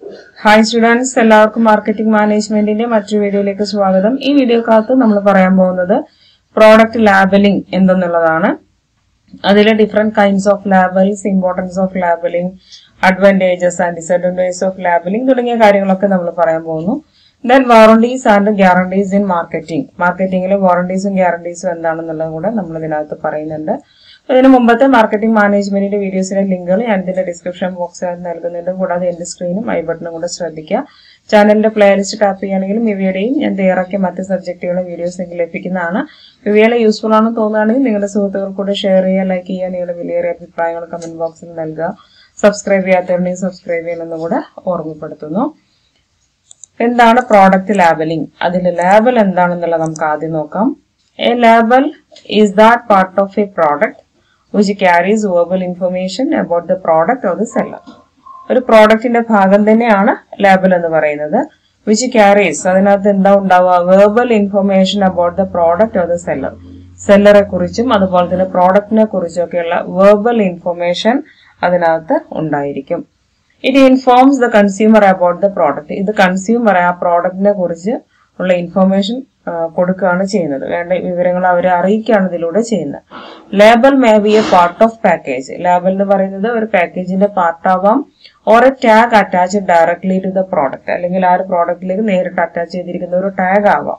Hi students എല്ലാവർക്കും marketing മാനേജ്മെന്റിന്റെ മറ്റൊരു വീഡിയോയിലേക്ക് സ്വാഗതം ഈ വീഡിയോക്കകത്ത് നമ്മൾ പറയാൻ പോകുന്നത് പ്രോഡക്റ്റ് ലാബലിംഗ് എന്തെന്നുള്ളതാണ് അതിൽ different kinds of labels importance of labelling advantages and disadvantages of labelling തുടങ്ങിയ കാര്യങ്ങളൊക്കെ നമ്മൾ പറയാൻ പോകുന്നു then warranties and guarantees in marketing മാർക്കറ്റിംഗിലെ വാറണ്ടീസും ഗ്യാരണ്ടീസും എന്താണെന്നുള്ളത് കൂടെ നമ്മൾ ഇതിനകത്ത് പറയുന്നുണ്ട് ഇതിന് മുമ്പത്തെ മാർക്കറ്റിംഗ് മാനേജ്മെന്റിന്റെ വീഡിയോസിന്റെ ലിങ്കുകൾ ഞാൻ ഇതിന്റെ ഡിസ്ക്രിപ്ഷൻ ബോക്സിൽ നൽകുന്നുണ്ട് കൂടാതെ എന്റെ സ്ക്രീനും ഐ ബട്ടണും കൂടെ ശ്രദ്ധിക്കുക ചാനലിന്റെ പ്ലേലിസ്റ്റ് ടാപ്പ് ചെയ്യുകയാണെങ്കിലും ഇവയുടെയും ഞാൻ തയ്യാറാക്കിയ മറ്റ് സബ്ജക്റ്റുകളും വീഡിയോസ് നിങ്ങൾക്ക് ലഭിക്കുന്നതാണ് ഇവയെല്ലാം യൂസ്ഫുൾ ആണെന്ന് തോന്നുകയാണെങ്കിൽ നിങ്ങളുടെ സുഹൃത്തുക്കൾ കൂടെ ഷെയർ ചെയ്യുക ലൈക്ക് ചെയ്യുക നിങ്ങളുടെ വിലയേറിയ അഭിപ്രായങ്ങൾ കമന്റ് ബോക്സിൽ നൽകുക സബ്സ്ക്രൈബ് ചെയ്യാത്തവരുണ്ടെങ്കിൽ സബ്സ്ക്രൈബ് ചെയ്യണമെന്ന് കൂടെ ഓർമ്മപ്പെടുത്തുന്നു എന്താണ് പ്രോഡക്റ്റ് ലാബലിംഗ് അതിൽ ലാബൽ എന്താണെന്നുള്ളത് നമുക്ക് ആദ്യം നോക്കാം a label is that part of a product which carries verbal information about the product of the seller ഒരു പ്രോഡക്റ്റിന്റെ ഭാഗം തന്നെയാണ് ലാബൽ എന്ന് പറയുന്നത് വിച്ച് ക്യാരീസ് അതിനകത്ത് എന്താ ഉണ്ടാവുക verbal information about the product of the seller സെല്ലറെ കുറിച്ചും അതുപോലെ തന്നെ പ്രോഡക്റ്റിനെ കുറിച്ചൊക്കെയുള്ള വേർബൽ ഇൻഫർമേഷൻ അതിനകത്ത് ഉണ്ടായിരിക്കും it informs the consumer about the product ഇത് കൺസ്യൂമർ ആ പ്രോഡക്റ്റിനെ കുറിച്ച് ഉള്ള ഇൻഫർമേഷൻ കൊടുക്കുകയാണ് ചെയ്യുന്നത് വേണ്ട വിവരങ്ങൾ അവരെ അറിയിക്കുകയാണ് ഇതിലൂടെ ചെയ്യുന്നത് label may be a part of package label എന്ന് പറയുന്നത് ഒരു പാക്കേജിന്റെ പാർട്ടാവാം or a tag attach directly to the product അല്ലെങ്കിൽ ആ ഒരു പ്രോഡക്റ്റിലേക്ക് നേരിട്ട് അറ്റാച്ച് ചെയ്തിരിക്കുന്ന ഒരു ടാഗ് ആവാം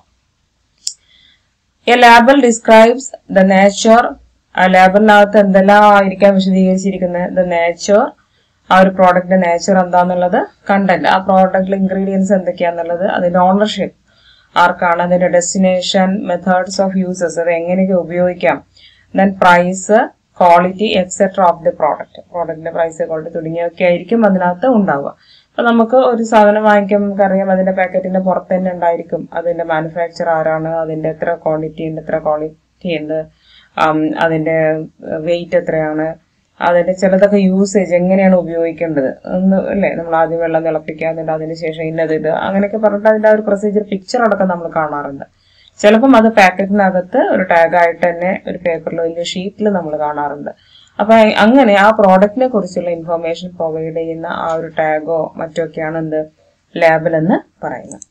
a label describes the nature ആ ലേബലിനകത്ത് എന്തെല്ലാം ആയിരിക്കാം വിശദീകരിച്ചിരിക്കുന്നത് ദ നേച്ചർ ആ ഒരു പ്രോഡക്റ്റിന്റെ നേച്ചർ എന്താന്നുള്ളത് കണ്ടന്റ് ആ പ്രോഡക്റ്റിലെ ഇൻഗ്രീഡിയൻസ് എന്തൊക്കെയാന്നുള്ളത് അതിന്റെ ഓണർഷിപ്പ് ആർക്കാണ് അതിന്റെ ഡെസ്റ്റിനേഷൻ മെത്തേഡ്സ് ഓഫ് യൂസസ് അത് എങ്ങനെയൊക്കെ ഉപയോഗിക്കാം then price quality etcetera of the product പ്രോഡക്റ്റിന്റെ പ്രൈസ് ക്വാളിറ്റി തുടങ്ങിയൊക്കെ ആയിരിക്കും അതിനകത്ത് ഉണ്ടാവുക അപ്പൊ നമുക്ക് ഒരു സാധനം വാങ്ങിക്കുമ്പോൾ നമുക്കറിയാം അതിന്റെ പാക്കറ്റിന്റെ പുറത്ത് തന്നെ ഉണ്ടായിരിക്കും അതിന്റെ മാനുഫാക്ചർ ആരാണ് അതിന്റെ എത്ര ക്വാണ്ടിറ്റി ഉണ്ട് എത്ര ക്വാളിറ്റി ഉണ്ട് അതിന്റെ വെയിറ്റ് എത്രയാണ് അതിന്റെ ചിലതൊക്കെ യൂസേജ് എങ്ങനെയാണ് ഉപയോഗിക്കേണ്ടത് ഒന്ന് അല്ലേ നമ്മൾ ആദ്യം വെള്ളം തിളപ്പിക്കുക എന്നിട്ട് അതിന് ശേഷം ഇന്നത് ഇത് അങ്ങനെയൊക്കെ പറഞ്ഞിട്ട് അതിന്റെ ആ ഒരു പ്രൊസീജിയർ പിക്ചർ അടക്കം നമ്മൾ കാണാറുണ്ട് ചിലപ്പം അത് പാക്കറ്റിനകത്ത് ഒരു ടാഗ് ആയിട്ട് തന്നെ ഒരു പേപ്പറിൽ വലിയ ഷീറ്റിൽ നമ്മൾ കാണാറുണ്ട് അപ്പൊ അങ്ങനെ ആ പ്രോഡക്റ്റിനെ കുറിച്ചുള്ള ഇൻഫർമേഷൻ പ്രൊവൈഡ് ചെയ്യുന്ന ആ ഒരു ടാഗോ മറ്റൊക്കെയാണ് എന്ത് ലാബൽ എന്ന് പറയുന്നത്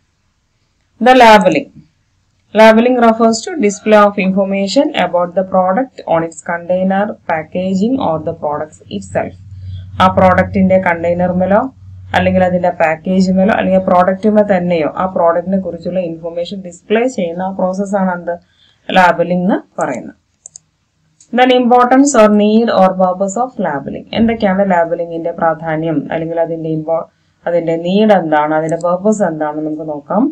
the labelling Labeling refers to display of information about the product on its container, packaging or the products itself. ആ പ്രോഡക്റ്റിന്റെ കണ്ടെയ്നർമേലോ അല്ലെങ്കിൽ അതിന്റെ പാക്കേജുമേലോ അല്ലെങ്കിൽ പ്രോഡക്റ്റുമേ തന്നെയോ ആ പ്രോഡക്റ്റിനെ കുറിച്ചുള്ള ഇൻഫർമേഷൻ ഡിസ്പ്ലേ ചെയ്യുന്ന ആ പ്രോസസ്സാണ് എന്ത് ലാബലിംഗ് എന്ന് പറയുന്നത് then importance or need or purpose of labelling എന്തൊക്കെയാണ് ലാബലിംഗിന്റെ പ്രാധാന്യം അല്ലെങ്കിൽ അതിന്റെ ഇമ്പോ അതിന്റെ നീഡ് എന്താണ് അതിന്റെ പർപ്പസ് എന്താണെന്ന് നമുക്ക് നോക്കാം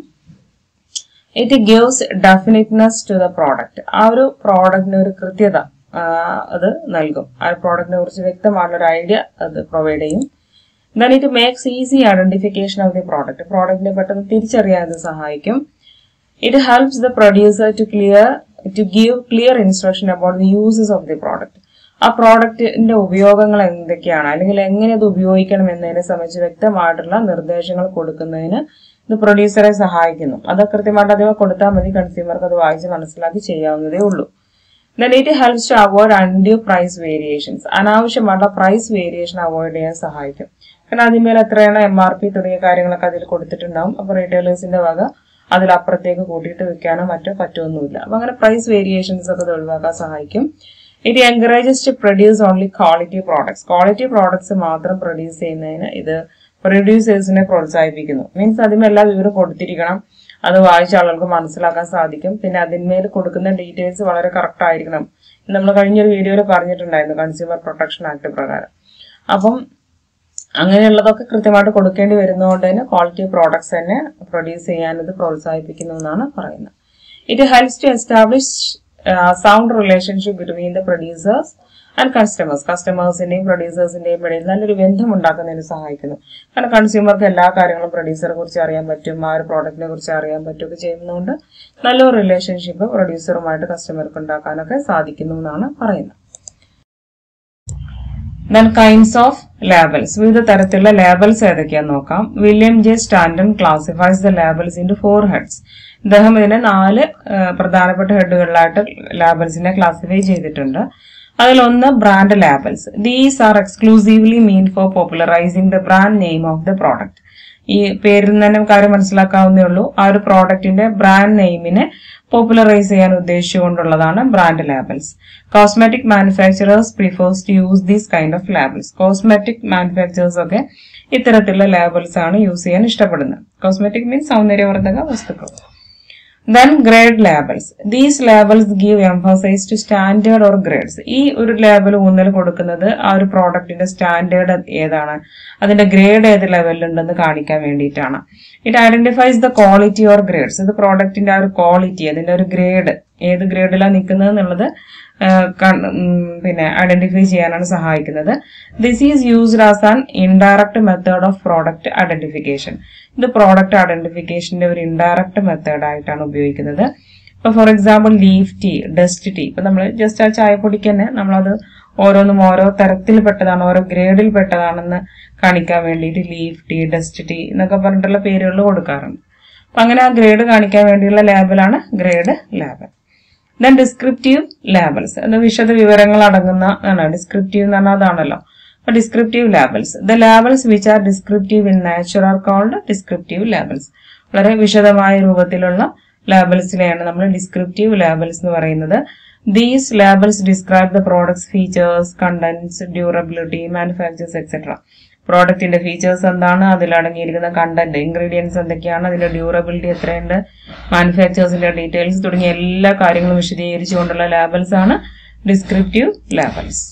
it gives definiteness to the product ആ ഒരു പ്രോഡക്റ്റിന് ഒരു കൃത്യത അത് നൽകും ആ പ്രോഡക്റ്റിനെ കുറിച്ച് വ്യക്തമായിട്ടുള്ള ഒരു ഐഡിയ അത് പ്രൊവൈഡ് ചെയ്യും then it makes easy identification of the product പ്രോഡക്റ്റിനെ പെട്ടെന്ന് തിരിച്ചറിയാൻ ഇത് സഹായിക്കും it helps the producer to clear to give clear instruction about the uses of the product ആ പ്രോഡക്റ്റിന്റെ ഉപയോഗങ്ങൾ എന്തൊക്കെയാണ് അല്ലെങ്കിൽ എങ്ങനെ അത് ഉപയോഗിക്കണം എന്നതിനെ സംബന്ധിച്ച് വ്യക്തമായിട്ടുള്ള നിർദ്ദേശങ്ങൾ കൊടുക്കുന്നതിന് ഇത് പ്രൊഡ്യൂസറെ സഹായിക്കുന്നു അത് കൃത്യമായിട്ട് അതിവ കൊടുത്താൽ മതി കൺസ്യൂമർക്ക് അത് വായിച്ച് മനസ്സിലാക്കി ചെയ്യാവുന്നതേ ഉള്ളൂ then it helps to avoid undue price variations അനാവശ്യമായിട്ടുള്ള പ്രൈസ് വേരിയേഷൻ അവോയ്ഡ് ചെയ്യാൻ സഹായിക്കും കാരണം അതിന്മേൽ എത്രയാണ് എം ആർ പി തുടങ്ങിയ കാര്യങ്ങളൊക്കെ അതിൽ കൊടുത്തിട്ടുണ്ടാവും അപ്പൊ റീറ്റെയിലേഴ്സിന്റെ വക അതിലപ്പുറത്തേക്ക് കൂട്ടിയിട്ട് വെക്കാനോ മറ്റോ പറ്റുമൊന്നുമില്ല അപ്പൊ അങ്ങനെ പ്രൈസ് വേരിയേഷൻസ് ഒക്കെ ഇത് ഒഴിവാക്കാൻ സഹായിക്കും it encourages to produce only quality products quality products മാത്രം പ്രൊഡ്യൂസ് ചെയ്യുന്നതിന് ഇത് പ്രൊഡ്യൂസേഴ്സിനെ പ്രോത്സാഹിപ്പിക്കുന്നു മീൻസ് അതിന് എല്ലാ വിവരം കൊടുത്തിരിക്കണം അത് വായിച്ച ആളുകൾക്ക് മനസ്സിലാക്കാൻ സാധിക്കും പിന്നെ അതിന്മേൽ കൊടുക്കുന്ന ഡീറ്റെയിൽസ് വളരെ കറക്റ്റ് ആയിരിക്കണം നമ്മൾ കഴിഞ്ഞൊരു വീഡിയോയിൽ പറഞ്ഞിട്ടുണ്ടായിരുന്നു കൺസ്യൂമർ പ്രൊട്ടക്ഷൻ ആക്ട് പ്രകാരം അപ്പം അങ്ങനെയുള്ളതൊക്കെ കൃത്യമായിട്ട് കൊടുക്കേണ്ടി വരുന്നതുകൊണ്ട് തന്നെ ക്വാളിറ്റി പ്രോഡക്ട്സ് തന്നെ പ്രൊഡ്യൂസ് ചെയ്യാൻ ഇത് പ്രോത്സാഹിപ്പിക്കുന്നു എന്നാണ് പറയുന്നത് it helps to establish sound relationship between the producers and customers കസ്റ്റമേഴ്സിന്റെയും പ്രൊഡ്യൂസേഴ്സിന്റെയും ഇടയിൽ നല്ലൊരു ബന്ധം ഉണ്ടാക്കുന്നതിന് സഹായിക്കുന്നു കാരണം കൺസ്യൂമർക്ക് എല്ലാ കാര്യങ്ങളും പ്രൊഡ്യൂസറെ കുറിച്ച് അറിയാൻ പറ്റും ആ ഒരു പ്രോഡക്റ്റിനെ കുറിച്ച് അറിയാൻ പറ്റുമൊക്കെ ചെയ്യുന്നതുകൊണ്ട് നല്ലൊരു റിലേഷൻഷിപ്പ് പ്രൊഡ്യൂസറുമായിട്ട് കസ്റ്റമർക്ക് ഉണ്ടാക്കാനൊക്കെ സാധിക്കുന്നു എന്നാണ് പറയുന്നത് ദെൻ കൈൻഡ്സ് ഓഫ് ലേബൽസ് വിവിധ തരത്തിലുള്ള ലേബൽസ് ഏതൊക്കെയാന്ന് നോക്കാം William J Stanton classifies the labels in four heads ഇദ്ദേഹം ഇതിനെ നാല് പ്രധാനപ്പെട്ട ഹെഡുകളിലായിട്ട് ലേബൽസിനെ ക്ലാസിഫൈ ചെയ്തിട്ടുണ്ട് അതിലൊന്ന് brand labels these are exclusively meant for popularising the brand name of the product ഈ പേരിൽ നിന്ന് തന്നെ കാര്യം മനസ്സിലാക്കാവുന്നേ ഉള്ളൂ ആ ഒരു പ്രോഡക്റ്റിന്റെ ബ്രാൻഡ് നെയിമിനെ പോപ്പുലറൈസ് ചെയ്യാൻ ഉദ്ദേശിച്ചുകൊണ്ടുള്ളതാണ് brand labels cosmetic manufacturers prefers to use these kind of labels cosmetic manufacturers ഒക്കെ ഇത്തരത്തിലുള്ള ലാബൽസ് ആണ് യൂസ് ചെയ്യാൻ ഇഷ്ടപ്പെടുന്നത് കോസ്മെറ്റിക് മീൻസ് സൗന്ദര്യവർദ്ധക വസ്തുക്കൾ then grade labels these labels give emphasise to standard or grades ഈ ഒരു ലേബൽ ഊന്നൽ കൊടുക്കുന്നത് ആ ഒരു പ്രോഡക്റ്റിന്റെ സ്റ്റാൻഡേർഡ് ഏതാണ് അതിന്റെ ഗ്രേഡ് ഏത് ലെവലിലുണ്ടെന്ന് കാണിക്കാൻ വേണ്ടിയിട്ടാണ് it identifies the quality or grades ഇത് പ്രോഡക്റ്റിന്റെ ആ ഒരു ക്വാളിറ്റി അതിന്റെ ഒരു ഗ്രേഡ് ഏത് ഗ്രേഡിലാണ് നിൽക്കുന്നത് എന്നുള്ളത് പിന്നെ ഐഡന്റിഫൈ ചെയ്യാനാണ് സഹായിക്കുന്നത് this is used as an indirect method of product identification ഇത് പ്രോഡക്റ്റ് ഐഡന്റിഫിക്കേഷന്റെ ഒരു ഇൻഡയറക്ട് മെത്തേഡ് ആയിട്ടാണ് ഉപയോഗിക്കുന്നത് ഇപ്പൊ for example leaf tea dust tea ഇപ്പൊ നമ്മൾ ജസ്റ്റ് ആ ചായപ്പൊടിക്ക് തന്നെ നമ്മളത് ഓരോന്നും ഓരോ തരത്തിൽ പെട്ടതാണ് ഓരോ ഗ്രേഡിൽ പെട്ടതാണെന്ന് കാണിക്കാൻ വേണ്ടിയിട്ട് ലീഫ് ടീ ഡസ്റ്റ് ടീ എന്നൊക്കെ പറഞ്ഞിട്ടുള്ള പേരുകൾ കൊടുക്കാറുണ്ട് അപ്പൊ അങ്ങനെ ആ ഗ്രേഡ് കാണിക്കാൻ വേണ്ടിയുള്ള ലാബിലാണ് grade label then descriptive labels അത് വിശദ വിവരങ്ങൾ അടങ്ങുന്ന ആണ് ഡിസ്ക്രിപ്റ്റീവ് എന്ന് പറഞ്ഞാൽ അതാണല്ലോ അപ്പൊ descriptive labels the labels which are descriptive in nature are called descriptive labels വളരെ വിശദമായ രൂപത്തിലുള്ള ലാബൽസിനെയാണ് നമ്മൾ ഡിസ്ക്രിപ്റ്റീവ് ലാബൽസ് എന്ന് പറയുന്നത് these labels describe the products features contents durability manufacturers etcetera പ്രോഡക്റ്റിന്റെ ഫീച്ചേഴ്സ് എന്താണ് അതിൽ അടങ്ങിയിരിക്കുന്ന കണ്ടന്റ് ഇൻഗ്രീഡിയൻസ് എന്തൊക്കെയാണ് അതിന്റെ ഡ്യൂറബിലിറ്റി എത്രയുണ്ട് മാനുഫാക്ചേഴ്സിന്റെ ഡീറ്റെയിൽസ് തുടങ്ങിയ എല്ലാ കാര്യങ്ങളും വിശദീകരിച്ചുകൊണ്ടുള്ള ലാബൽസ് ആണ് descriptive labels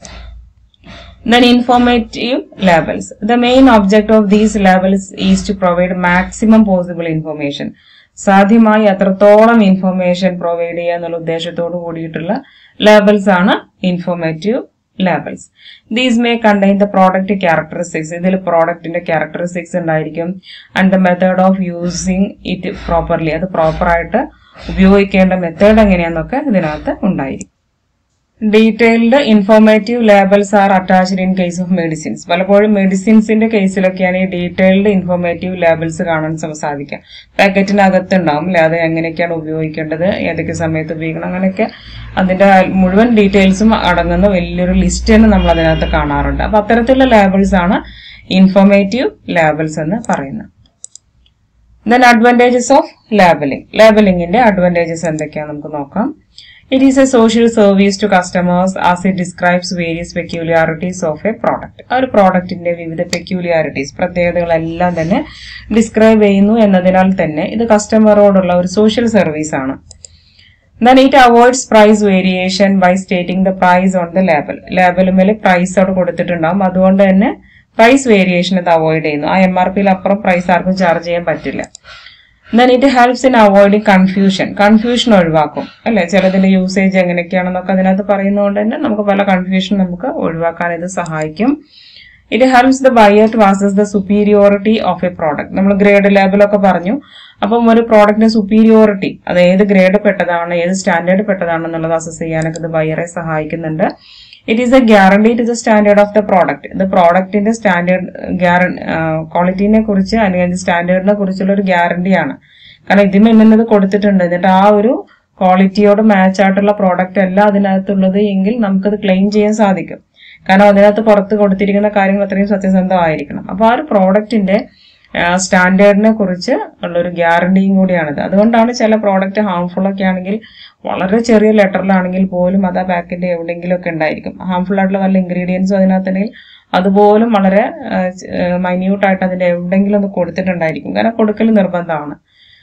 Then informative labels. The main object of these labels is to provide maximum possible information. സാധ്യമായി അത്രത്തോളം ഇൻഫർമേഷൻ പ്രൊവൈഡ് ചെയ്യുക എന്നുള്ള ഉദ്ദേശത്തോട് കൂടിയിട്ടുള്ള ലേബൽസ് ആണ് informative labels these may contain the product characteristics ഇതിൽ പ്രോഡക്റ്റിന്റെ ക്യാരക്ടറിസ്റ്റിക്സ് ഉണ്ടായിരിക്കും and the method of using it properly അത് പ്രോപ്പറായിട്ട് ഉപയോഗിക്കേണ്ട മെത്തേഡ് എങ്ങനെയാണെന്നൊക്കെ ഇതിനകത്ത് ഉണ്ടായിരിക്കും detailed informative labels are attached in case of medicines പലപ്പോഴും മെഡിസിൻസിന്റെ കേസിലൊക്കെയാണ് ഈ ഡീറ്റെയിൽഡ് ഇൻഫോർമേറ്റീവ് ലേബൽസ് കാണാൻ സ- സാധിക്കുക പാക്കറ്റിനകത്ത് ഉണ്ടാവും അല്ലെ അത് എങ്ങനെയൊക്കെയാണ് ഉപയോഗിക്കേണ്ടത് ഏതൊക്കെ സമയത്ത് ഉപയോഗിക്കണം അങ്ങനെയൊക്കെ അതിന്റെ മുഴുവൻ ഡീറ്റെയിൽസും അടങ്ങുന്ന വലിയൊരു ലിസ്റ്റ് തന്നെ നമ്മൾ അതിനകത്ത് കാണാറുണ്ട് അപ്പൊ അത്തരത്തിലുള്ള ലേബൽസ് ആണ് ഇൻഫോർമേറ്റീവ് ലേബൽസ് എന്ന് പറയുന്നത് ദെൻ അഡ്വാൻറ്റേജസ് ഓഫ് ലേബലിംഗ് ലേബലിംഗിന്റെ അഡ്വാൻറ്റേജസ് എന്തൊക്കെയാന്ന് നമുക്ക് നോക്കാം it is a social service to customers as it describes various peculiarities of a product ആ ഒരു പ്രോഡക്റ്റിന്റെ വിവിധ പെക്യൂലിയാരിറ്റീസ് പ്രത്യേകതകളെല്ലാം തന്നെ ഡിസ്ക്രൈബ് ചെയ്യുന്നു എന്നതിനാൽ തന്നെ ഇത് കസ്റ്റമറോടുള്ള ഒരു സോഷ്യൽ സർവീസ് ആണ് then it avoids price variation by stating the price on the label ലേബലുമേൽ പ്രൈസ് അവിടെ കൊടുത്തിട്ടുണ്ടാവും അതുകൊണ്ട് തന്നെ പ്രൈസ് വേരിയേഷൻ ഇത് അവോയ്ഡ് ചെയ്യുന്നു ആ എം ആർ പിയിൽ അപ്പുറം പ്രൈസ് ആർക്കും ചാർജ് ചെയ്യാൻ പറ്റില്ല then it helps in avoiding confusion confusion ഒഴിവാക്കും അല്ലെ ചിലതിന്റെ യൂസേജ് എങ്ങനെയൊക്കെയാണെന്നൊക്കെ അതിനകത്ത് പറയുന്നതുകൊണ്ട് തന്നെ നമുക്ക് പല കൺഫ്യൂഷൻ നമുക്ക് ഒഴിവാക്കാൻ ഇത് സഹായിക്കും it helps the buyer to assess the superiority of a product നമ്മൾ ഗ്രേഡ് ലെവലൊക്കെ പറഞ്ഞു അപ്പം ഒരു പ്രോഡക്റ്റിന്റെ സുപ്പീരിയോറിറ്റി അത് ഏത് ഗ്രേഡ് പെട്ടതാണ് ഏത് സ്റ്റാൻഡേർഡ് പെട്ടതാണെന്നുള്ളത് അസസ് ചെയ്യാനൊക്കെ ഇത് ബയറെ സഹായിക്കുന്നുണ്ട് it is a guarantee to the standard of the product ഇത് പ്രോഡക്റ്റിന്റെ സ്റ്റാൻഡേർഡ് ക്വാളിറ്റിനെ കുറിച്ച് അല്ലെങ്കിൽ സ്റ്റാൻഡേർഡിനെ കുറിച്ചുള്ള ഒരു ഗ്യാരണ്ടിയാണ് കാരണം ഇതിന് ഇന്നത് കൊടുത്തിട്ടുണ്ട് എന്നിട്ട് ആ ഒരു ക്വാളിറ്റിയോട് മാച്ച് ആയിട്ടുള്ള പ്രോഡക്റ്റ് അല്ല അതിനകത്തുള്ളത് എങ്കിൽ നമുക്കത് ക്ലെയിം ചെയ്യാൻ സാധിക്കും കാരണം അതിനകത്ത് പുറത്ത് കൊടുത്തിരിക്കുന്ന കാര്യങ്ങൾ അത്രയും സത്യസന്ധമായിരിക്കണം അപ്പൊ ആ ഒരു പ്രോഡക്റ്റിന്റെ സ്റ്റാൻഡേർഡിനെ കുറിച്ച് ഉള്ള ഒരു ഗ്യാരണ്ടിയും കൂടിയാണിത് അതുകൊണ്ടാണ് ചില പ്രോഡക്റ്റ് ഹാംഫുൾ ഒക്കെ ആണെങ്കിൽ വളരെ ചെറിയ ലെറ്ററിലാണെങ്കിൽ പോലും അത് ആ പാക്കറ്റ് എവിടെയെങ്കിലും ഒക്കെ ഉണ്ടായിരിക്കും ഹാംഫുൾ ആയിട്ടുള്ള വല്ല ഇൻഗ്രീഡിയൻസും അതിനകത്തുണ്ടെങ്കിൽ അതുപോലും വളരെ മൈന്യൂട്ട് ആയിട്ട് അതിന്റെ എവിടെയെങ്കിലും ഒന്ന് കൊടുത്തിട്ടുണ്ടായിരിക്കും കാരണം കൊടുക്കൽ നിർബന്ധമാണ്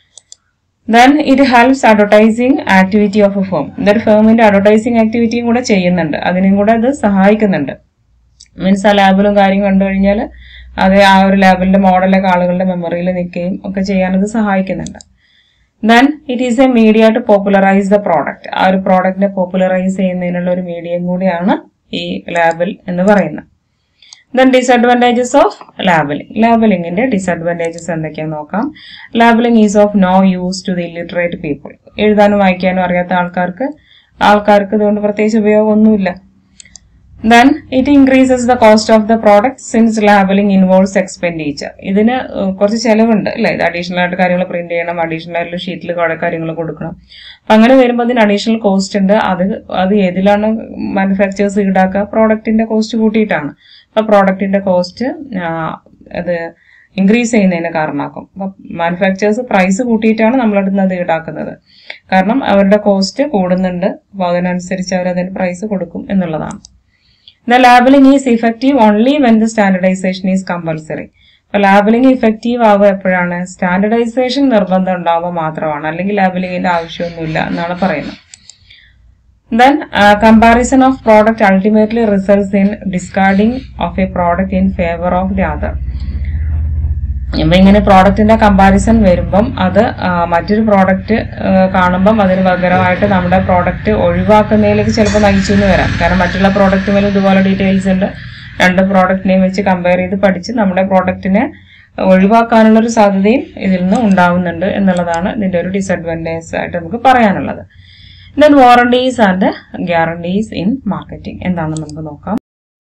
then it helps advertising activity of a firm ഇതൊരു ഫേമിന്റെ അഡ്വർടൈസിങ് ആക്ടിവിറ്റിയും കൂടെ ചെയ്യുന്നുണ്ട് അതിനും കൂടെ അത് സഹായിക്കുന്നുണ്ട് മീൻസ് ആ ലാബിലും കാര്യം കണ്ടു കഴിഞ്ഞാൽ അത് ആ ഒരു ലാബിന്റെ മോഡലൊക്കെ ആളുകളുടെ മെമ്മറിയിൽ നിൽക്കുകയും ഒക്കെ ചെയ്യാൻ ഇത് സഹായിക്കുന്നുണ്ട് then it is a media to popularise the product ആ ഒരു പ്രോഡക്റ്റിനെ പോപ്പുലറൈസ് ചെയ്യുന്നതിനുള്ള ഒരു മീഡിയം കൂടിയാണ് ഈ ലാബിൽ എന്ന് പറയുന്നത് ദെൻ ഡിസഡ്വാൻറ്റേജസ് ഓഫ് ലാബലിംഗ് ലാബലിംഗിന്റെ ഡിസഡ്വാൻറ്റേജസ് എന്തൊക്കെയാന്ന് നോക്കാം labelling is of no use to the illiterate people എഴുതാനും വായിക്കാനും അറിയാത്ത ആൾക്കാർക്ക് ആൾക്കാർക്ക് ഇതുകൊണ്ട് പ്രത്യേകിച്ച് ഉപയോഗമൊന്നുമില്ല then it increases the cost of the product since labelling involves expenditure ഇതിന് ഏഹ്, കുറച്ച് ചെലവുണ്ട് അല്ലേ ഇത് അഡീഷണൽ ആയിട്ട് കാര്യങ്ങൾ പ്രിന്റ് ചെയ്യണം അഡീഷണൽ ആയിട്ട് ഷീറ്റിൽ കുറെ കാര്യങ്ങൾ കൊടുക്കണം അപ്പൊ അങ്ങനെ വരുമ്പോൾ അതിന് അഡീഷണൽ കോസ്റ്റ് ഉണ്ട് അത് അത് ഏതിലാണ് മാനുഫാക്ചേഴ്സ് ഈടാക്കുക പ്രോഡക്റ്റിന്റെ കോസ്റ്റ് കൂട്ടിയിട്ടാണ് അപ്പൊ പ്രോഡക്റ്റിന്റെ കോസ്റ്റ് അത് ഇൻക്രീസ് ചെയ്യുന്നതിന് കാരണമാക്കും അപ്പൊ മാനുഫാക്ചേഴ്സ് പ്രൈസ് കൂട്ടിയിട്ടാണ് നമ്മളടുത്ത് അത് ഈടാക്കുന്നത് കാരണം അവരുടെ കോസ്റ്റ് കൂടുന്നുണ്ട് അപ്പൊ അതിനനുസരിച്ച് അവർ അതിന് പ്രൈസ് കൊടുക്കും എന്നുള്ളതാണ് the labelling is effective only when the standardisation is compulsory അപ്പൊ ലാബലിംഗ് ഇഫക്റ്റീവ് ആവുക എപ്പോഴാണ് സ്റ്റാൻഡർഡൈസേഷൻ നിർബന്ധം ഉണ്ടാവുക മാത്രമാണ് അല്ലെങ്കിൽ ലാബലിംഗിന്റെ ആവശ്യമൊന്നുമില്ല എന്നാണ് പറയുന്നത് then comparison of product ultimately results in discarding of a product in favour of the other അപ്പൊ ഇങ്ങനെ പ്രോഡക്റ്റിന്റെ കമ്പാരിസൺ വരുമ്പം അത് ആ, മറ്റൊരു പ്രോഡക്റ്റ് കാണുമ്പം അതിന് പകരമായിട്ട് നമ്മുടെ പ്രോഡക്റ്റ് ഒഴിവാക്കുന്നതിലേക്ക് ചിലപ്പോൾ നയിച്ചു എന്ന് വരാം കാരണം മറ്റുള്ള പ്രോഡക്റ്റ് മേലും ഇതുപോലെ ഡീറ്റെയിൽസ് ഉണ്ട് രണ്ട് പ്രോഡക്റ്റിനെയും വെച്ച് കമ്പയർ ചെയ്ത് പഠിച്ച് നമ്മുടെ പ്രോഡക്റ്റിനെ ഒഴിവാക്കാനുള്ള ഒരു സാധ്യതയും ഇതിൽ നിന്ന് ഉണ്ടാവുന്നുണ്ട് എന്നുള്ളതാണ് ഇതിന്റെ ഒരു ഡിസഡ്വാൻറ്റേജ് ആയിട്ട് നമുക്ക് പറയാനുള്ളത് then warranties and guarantees in marketing എന്താണെന്ന് നമുക്ക് നോക്കാം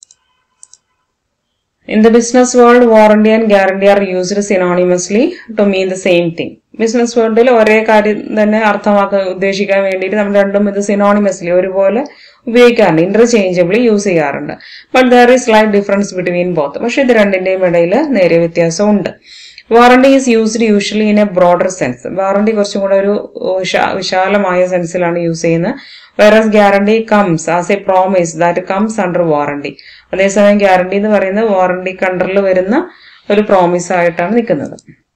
In the business world, warranty and guarantee are used synonymously to mean the same thing. Business വേൾഡിൽ ഒരേ കാര്യം തന്നെ അർത്ഥമാക്കാൻ ഉദ്ദേശിക്കാൻ വേണ്ടിയിട്ട് നമ്മൾ രണ്ടും ഇത് സിനോണിമസ്ലി ഒരുപോലെ ഉപയോഗിക്കാറുണ്ട് ഇന്റർചേഞ്ചബിളി യൂസ് ചെയ്യാറുണ്ട് but there is light difference between both പക്ഷെ ഇത് രണ്ടിന്റെയും ഇടയിൽ നേരിയ വ്യത്യാസമുണ്ട് warranty is used usually in a broader sense warranty കുറച്ചും കൂടെ ഒരു വിശാ- വിശാലമായ സെൻസിലാണ് യൂസ് ചെയ്യുന്നത് whereas guarantee comes as a promise that comes under warranty അതേസമയം ഗ്യാരണ്ടി എന്ന് പറയുന്നത് വാറണ്ടി കണ്ടറിൽ വരുന്ന ഒരു പ്രോമിസ് ആയിട്ടാണ് നിൽക്കുന്നത്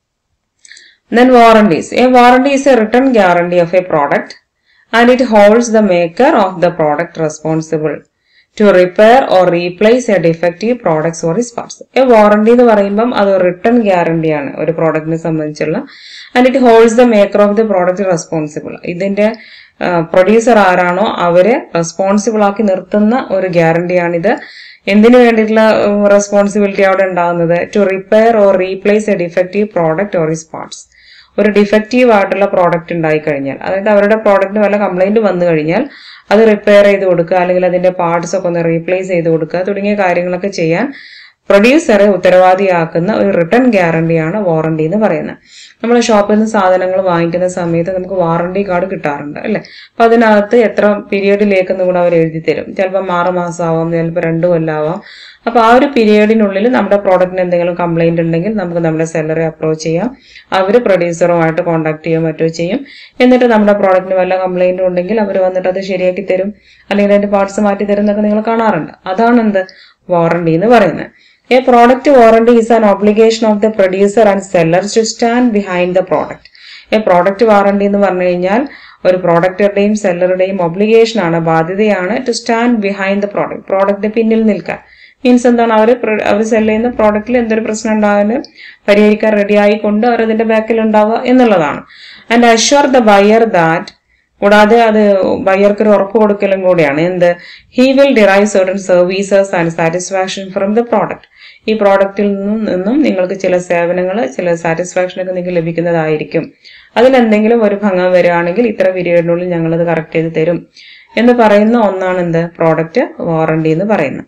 Then warranties. A warranty is a written guarantee of a product and it holds the maker of the product responsible to repair or replace a defective products or its parts. A warranty എന്ന് പറയുമ്പം അത് return guarantee ആണ് ഒരു പ്രോഡക്റ്റിനെ സംബന്ധിച്ചുള്ള and it holds the maker of the product responsible ഇതിന്റെ producer ആരാണോ അവരെ റെസ്പോൺസിബിൾ ആക്കി നിർത്തുന്ന ഒരു ഗ്യാരണ്ടിയാണിത് എന്തിനു വേണ്ടിയിട്ടുള്ള റെസ്പോൺസിബിലിറ്റി അവിടെ ഉണ്ടാകുന്നത് to repair or replace a defective product or its parts ഒരു ഡിഫക്റ്റീവ് ആയിട്ടുള്ള പ്രോഡക്റ്റ് ഉണ്ടായി കഴിഞ്ഞാൽ അതായത് അവരുടെ പ്രോഡക്റ്റിന് വല്ല കംപ്ലൈന്റ് വന്നു കഴിഞ്ഞാൽ അത് റിപ്പയർ ചെയ്ത് കൊടുക്കുക അല്ലെങ്കിൽ അതിന്റെ പാർട്സ് ഒക്കെ ഒന്ന് റീപ്ലേസ് ചെയ്ത് കൊടുക്കുക തുടങ്ങിയ കാര്യങ്ങളൊക്കെ ചെയ്യാൻ പ്രൊഡ്യൂസറെ ഉത്തരവാദിയാക്കുന്ന ഒരു റിട്ടേൺ ഗ്യാരണ്ടിയാണ് വാറണ്ടി എന്ന് പറയുന്നത് നമ്മൾ ഷോപ്പിൽ നിന്ന് സാധനങ്ങൾ വാങ്ങിക്കുന്ന സമയത്ത് നമുക്ക് വാറണ്ടി കാർഡ് കിട്ടാറുണ്ട് അല്ലെ അപ്പൊ അതിനകത്ത് എത്ര പീരീഡിലേക്കെന്ന് കൂടെ അവർ എഴുതി തരും ചിലപ്പോൾ ആറ് മാസമാവാം ചിലപ്പോൾ രണ്ട് കൊല്ലാവാം അപ്പൊ ആ ഒരു പീരീഡിനുള്ളിൽ നമ്മുടെ പ്രോഡക്റ്റിന് എന്തെങ്കിലും കംപ്ലൈന്റ് ഉണ്ടെങ്കിൽ നമുക്ക് നമ്മുടെ സെല്ലറെ അപ്രോച്ച് ചെയ്യാം അവർ പ്രൊഡ്യൂസറുമായിട്ട് കോൺടാക്ട് ചെയ്യുകയോ മറ്റോ ചെയ്യും എന്നിട്ട് നമ്മുടെ പ്രോഡക്റ്റിന് വല്ല കംപ്ലൈന്റും ഉണ്ടെങ്കിൽ അവർ വന്നിട്ട് അത് ശരിയാക്കി തരും അല്ലെങ്കിൽ അതിന്റെ പാർട്സ് മാറ്റി തരും എന്നൊക്കെ നിങ്ങൾ കാണാറുണ്ട് അതാണ് എന്ത് വാറണ്ടി എന്ന് പറയുന്നത് a product warranty is an obligation of the producer and seller to stand behind the product a product warranty എന്ന് പറഞ്ഞു കഴിഞ്ഞാൽ ഒരു പ്രോഡക്റ്ററുടെയും സെല്ലറുടെയും ഒബ്ലിഗേഷൻ ആണ് ബാധ്യതയാണ് to stand behind the product പ്രോഡക്റ്റിന് പിന്നിൽ നിൽക്കാൻ മീൻസ് എന്താണ് അവർ അവർ സെല് ചെയ്യുന്ന പ്രോഡക്റ്റിൽ എന്തൊരു പ്രശ്നം ഉണ്ടായാലും പരിഹരിക്കാൻ റെഡി ആയിക്കൊണ്ട് അവർ അതിന്റെ ബാക്കിൽ ഉണ്ടാവുക എന്നുള്ളതാണ് and assure the buyer that കൂടാതെ അത് ബയ്യർക്ക് ഒരു ഉറപ്പ് കൊടുക്കലും കൂടിയാണ് എന്ത് he will derive certain services and satisfaction from the product ഈ പ്രോഡക്റ്റിൽ നിന്നും നിന്നും നിങ്ങൾക്ക് ചില സേവനങ്ങൾ ചില സാറ്റിസ്ഫാക്ഷൻ ഒക്കെ നിങ്ങൾക്ക് ലഭിക്കുന്നതായിരിക്കും അതിലെന്തെങ്കിലും ഒരു ഭംഗം വരികയാണെങ്കിൽ ഇത്ര പീരീഡിനുള്ളിൽ ഞങ്ങളത് കറക്റ്റ് ചെയ്ത് തരും എന്ന് പറയുന്ന ഒന്നാണ് എന്ത് പ്രോഡക്റ്റ് വാറണ്ടി എന്ന് പറയുന്നത്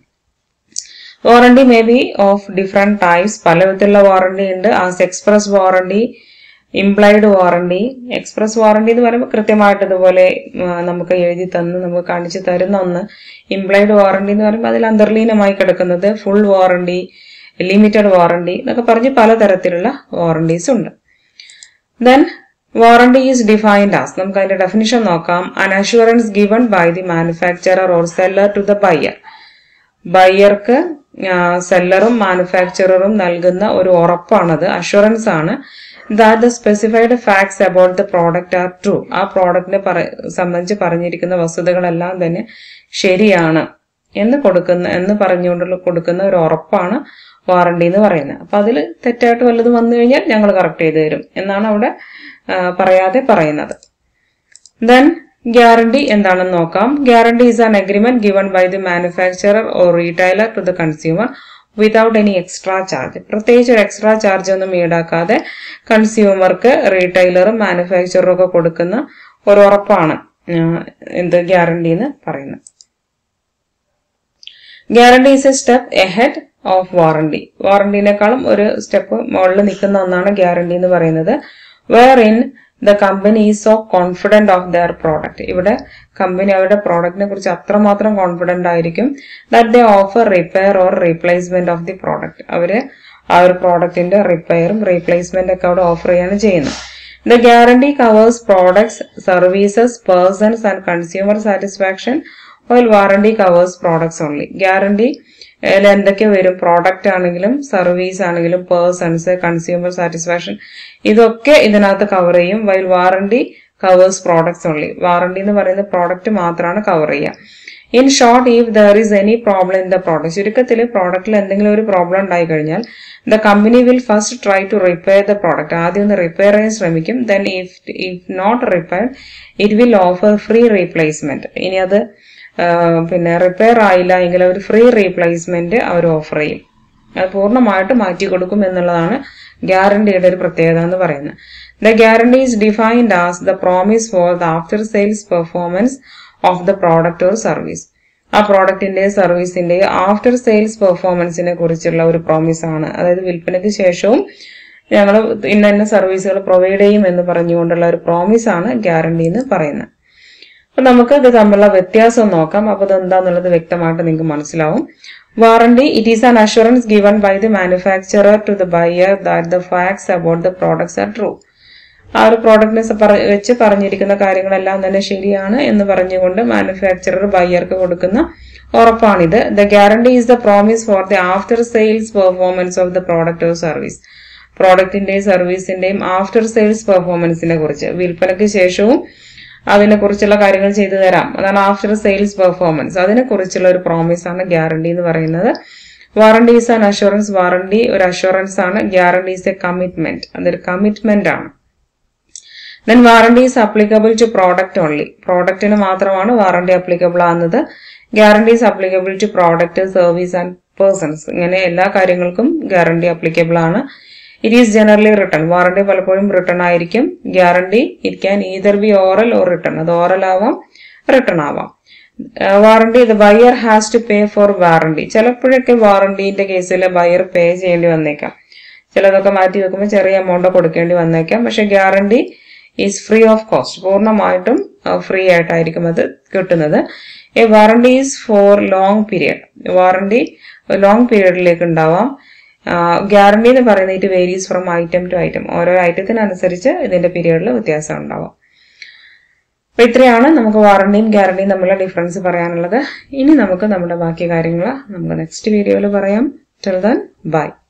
warranty may be of different types പല വിധത്തിലുള്ള വാറണ്ടി ഉണ്ട് as express warranty implied warranty express warranty എന്ന് പറയുമ്പോൾ കൃത്യമായിട്ട് ഇതുപോലെ ആ, നമുക്ക് എഴുതി തന്ന് നമുക്ക് കാണിച്ചു തരുന്ന ഒന്ന് ഇംപ്ലൈഡ് വാറണ്ടി എന്ന് പറയുമ്പോൾ അതിൽ അന്തർലീനമായി കിടക്കുന്നത് ഫുൾ വാറണ്ടി ലിമിറ്റഡ് വാറണ്ടി എന്നൊക്കെ പറഞ്ഞ് പലതരത്തിലുള്ള വാറണ്ടീസ് ഉണ്ട് then warranty is defined as നമുക്ക് അതിന്റെ ഡെഫിനിഷൻ നോക്കാം an assurance given by the manufacturer or seller to the buyer ബയ്യർക്ക് സെല്ലറും മാനുഫാക്ചററും നൽകുന്ന ഒരു ഉറപ്പാണത് അഷുറൻസ് ആണ് that the specified facts about the product are true ആ പ്രോഡക്റ്റിനെ സംബന്ധിച്ച് പറഞ്ഞിരിക്കുന്ന വസ്തുതകളെല്ലാം തന്നെ ശരിയാണ് എന്ന് കൊടുക്കുന്ന എന്ന് പറഞ്ഞുകൊണ്ടുള്ള കൊടുക്കുന്ന ഒരു ഉറപ്പാണ് വാറണ്ടി എന്ന് പറയുന്നത് അപ്പൊ അതിൽ തെറ്റായിട്ട് വല്ലതും വന്നു കഴിഞ്ഞാൽ ഞങ്ങൾ കറക്റ്റ് ചെയ്ത് തരും എന്നാണ് അവിടെ ആ, പറയാതെ പറയുന്നത് ദെൻ ഗ്യാരണ്ടി എന്താണെന്ന് നോക്കാം guarantee is an agreement given by the manufacturer or retailer to the consumer without any extra charge പ്രത്യേകിച്ച് ഒരു എക്സ്ട്രാ ചാർജ് ഒന്നും ഈടാക്കാതെ കൺസ്യൂമർക്ക് റീറ്റൈലറും മാനുഫാക്ചററും ഒക്കെ കൊടുക്കുന്ന ഒരു ഉറപ്പാണ് ആ, എന്ത് ഗ്യാരണ്ടി എന്ന് പറയുന്നത് guarantee is a step ahead of warranty വാറണ്ടിനേക്കാളും ഒരു സ്റ്റെപ്പ് മുകളിൽ നിൽക്കുന്ന ഒന്നാണ് ഗ്യാരണ്ടി എന്ന് പറയുന്നത് where in the company is so confident of their product ഇവിടെ കമ്പനി അവരുടെ പ്രോഡക്റ്റിനെ കുറിച്ച് അത്രമാത്രം കോൺഫിഡന്റ് ആയിരിക്കും that they offer repair or replacement of the product അവര് ആ ഒരു പ്രോഡക്റ്റിന്റെ റിപ്പയറും റീപ്ലേസ്മെന്റ് ഒക്കെ അവിടെ ഓഫർ ചെയ്യാണ് ചെയ്യുന്നത് the guarantee covers products services persons and consumer satisfaction while warranty covers products only guarantee അതിൽ എന്തൊക്കെ വരും പ്രോഡക്റ്റ് ആണെങ്കിലും സർവീസ് ആണെങ്കിലും പേഴ്സൺസ് കൺസ്യൂമർ സാറ്റിസ്ഫാക്ഷൻ ഇതൊക്കെ ഇതിനകത്ത് കവർ ചെയ്യും while warranty covers products only warranty എന്ന് പറയുന്ന പ്രോഡക്റ്റ് മാത്രമാണ് കവർ ചെയ്യുക in short if there is any problem in the product ചുരുക്കത്തിൽ പ്രോഡക്റ്റിൽ എന്തെങ്കിലും ഒരു പ്രോബ്ലം ഉണ്ടായി കഴിഞ്ഞാൽ the company will first try to repair the product ആദ്യം ഒന്ന് റിപ്പയർ ചെയ്യാൻ ശ്രമിക്കും then if if not repair it will offer free replacement ഇനി അത് പിന്നെ റിപ്പയർ ആയില്ല എങ്കിൽ ഒരു ഫ്രീ റീപ്ലേസ്മെന്റ് അവർ ഓഫർ ചെയ്യും അത് പൂർണ്ണമായിട്ട് മാറ്റി കൊടുക്കും എന്നുള്ളതാണ് ഗ്യാരണ്ടിയുടെ ഒരു പ്രത്യേകത എന്ന് പറയുന്നത് the guarantee is defined as the promise for the after sales performance of the product or service ആ പ്രോഡക്റ്റിന്റെ സർവീസിന്റെ ആഫ്റ്റർ സെയിൽസ് പെർഫോമൻസിനെ കുറിച്ചുള്ള ഒരു പ്രോമിസ് ആണ് അതായത് വിൽപ്പനയ്ക്ക് ശേഷവും ഞങ്ങൾ ഇന്ന ഇന്ന സർവീസുകൾ പ്രൊവൈഡ് ചെയ്യും എന്ന് പറഞ്ഞുകൊണ്ടുള്ള ഒരു പ്രോമിസ് ആണ് ഗ്യാരണ്ടി എന്ന് പറയുന്നത് അപ്പൊ നമുക്ക് ഇത് തമ്മിലുള്ള വ്യത്യാസം നോക്കാം അപ്പൊ ഇത് എന്താന്നുള്ളത് വ്യക്തമായിട്ട് നിങ്ങൾക്ക് മനസ്സിലാവും warranty it is an assurance given by the manufacturer to the buyer that the facts about the products are true ആ ഒരു പ്രോഡക്റ്റിനെ വെച്ച് പറഞ്ഞിരിക്കുന്ന കാര്യങ്ങളെല്ലാം തന്നെ ശരിയാണ് എന്ന് പറഞ്ഞുകൊണ്ട് മാനുഫാക്ചറർ ബയ്യർക്ക് കൊടുക്കുന്ന ഉറപ്പാണിത് the guarantee is the promise for the after sales performance of the product or service പ്രോഡക്റ്റിന്റെയും സർവീസിന്റെയും ആഫ്റ്റർ സെയിൽസ് പെർഫോമൻസിനെ കുറിച്ച് വിൽപ്പനയ്ക്ക് ശേഷവും അതിനെ കുറിച്ചുള്ള കാര്യങ്ങൾ ചെയ്തു തരാം അതാണ് ആഫ്റ്റർ സെയിൽസ് പെർഫോമൻസ് അതിനെ കുറിച്ചുള്ള ഒരു പ്രോമിസ് ആണ് ഗ്യാരണ്ടി എന്ന് പറയുന്നത് warranty is an assurance warranty ഒരു അഷുറൻസ് ആണ് ഗ്യാരണ്ടി ഈസ് എ കമ്മിറ്റ്മെന്റ് അതൊരു കമ്മിറ്റ്മെന്റ് ആണ് then warranty is applicable to product only പ്രോഡക്റ്റിന് മാത്രമാണ് വാറണ്ടി അപ്ലിക്കബിൾ ആകുന്നത് guarantee is applicable to product service and persons ഇങ്ങനെ എല്ലാ കാര്യങ്ങൾക്കും ഗ്യാരണ്ടി അപ്ലിക്കബിൾ ആണ് it is generally written warranty പലപ്പോഴും റിട്ടേൺ ആയിരിക്കും guarantee it can either be oral or written അത് ഓറൽ ആവാം റിട്ടേൺ ആവാം warranty the buyer has to pay for warranty ചിലപ്പോഴൊക്കെ വാറണ്ടിന്റെ കേസിൽ ബയർ പേ ചെയ്യേണ്ടി വന്നേക്കാം ചിലതൊക്കെ മാറ്റി വെക്കുമ്പോൾ ചെറിയ എമൗണ്ട് കൊടുക്കേണ്ടി വന്നേക്കാം പക്ഷെ guarantee is free of cost പൂർണ്ണമായിട്ടും ഫ്രീ ആയിട്ടായിരിക്കും അത് കിട്ടുന്നത് a warranty is for long period warranty long പീരിയഡിലേക്ക് ഉണ്ടാവാം ഗ്യാരണ്ടി എന്ന് പറയുന്നത് it varies from item to item ഓരോ ഐറ്റത്തിനനുസരിച്ച് ഇതിന്റെ പീരിയഡിൽ വ്യത്യാസം ഉണ്ടാവാം അപ്പൊ ഇത്രയാണ് നമുക്ക് വാറണ്ടിയും ഗ്യാരണ്ടിയും തമ്മിലുള്ള ഡിഫറൻസ് പറയാനുള്ളത് ഇനി നമുക്ക് നമ്മുടെ ബാക്കി കാര്യങ്ങൾ നമുക്ക് നെക്സ്റ്റ് വീഡിയോയിൽ പറയാം ടിൽ ദൻ ബൈ